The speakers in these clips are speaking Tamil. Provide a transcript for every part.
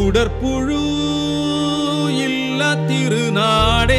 குடற்புழு இல்ல திருநாடே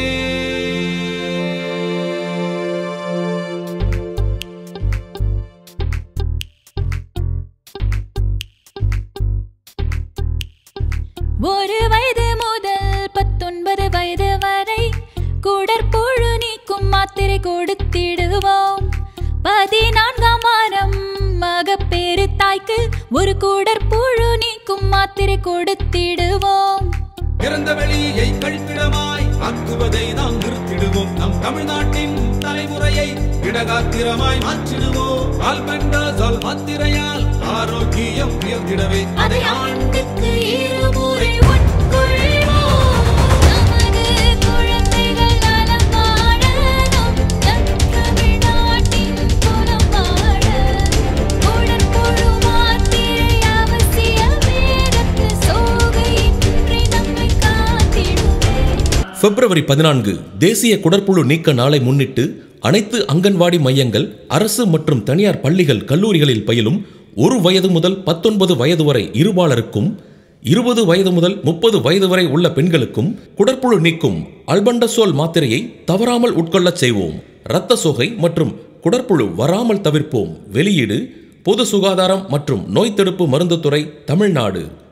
ஒரு வயது முதல் பத்தொன்பது வயது வரை குடற்புழு நீக்கும் மாத்திரை கொடுத்திடுவோம் பதினான்காம் வாரம் மகப்பேறு தாய்க்கு ஒரு குடற்புழு நீக்கும் மாத்திரை கொடுத்திடுவோம் பிறந்த வெளியை கழிப்பிடமாய் ஆக்குவதை நாம் நிறுத்திடுவோம் நம் தமிழ்நாட்டின் தலைமுறையை இடகாத்திரமாய் மாற்றிடுவோம் ஆல்பெண்டாசால் மாத்திரையால் ஆரோக்கியம் உயர்ந்திடவே அதை ஆண்டுக்கு இருமுறை உட்கொள்வோம் நமது குழந்தைகள் நலம் வாழ நம் தமிழ்நாட்டின் குலம் வாழ குடற்புழு மாத்திரை அவசியமே ரத்த சோகையின்றி நம்மை காத்திடுவே பிப்ரவரி பதினான்கு தேசிய குடற்புழு நீக்க நாளை முன்னிட்டு அனைத்து அங்கன்வாடி மையங்கள் அரசு மற்றும் தனியார் பள்ளிகள் கல்லூரிகளில் பயிலும் ஒரு வயது முதல் பத்தொன்பது வயது வரை இருபாலருக்கும் இருபது வயது முதல் முப்பது வயது வரை உள்ள பெண்களுக்கும் குடற்புழு நீக்கும் அல்பண்டசோல் மாத்திரையை தவறாமல் உட்கொள்ளச் செய்வோம் இரத்த சோகை மற்றும் குடற்புழு வராமல் தவிர்ப்போம் வெளியீடு பொது சுகாதாரம் மற்றும் நோய் தடுப்பு மருந்துத்துறை தமிழ்நாடு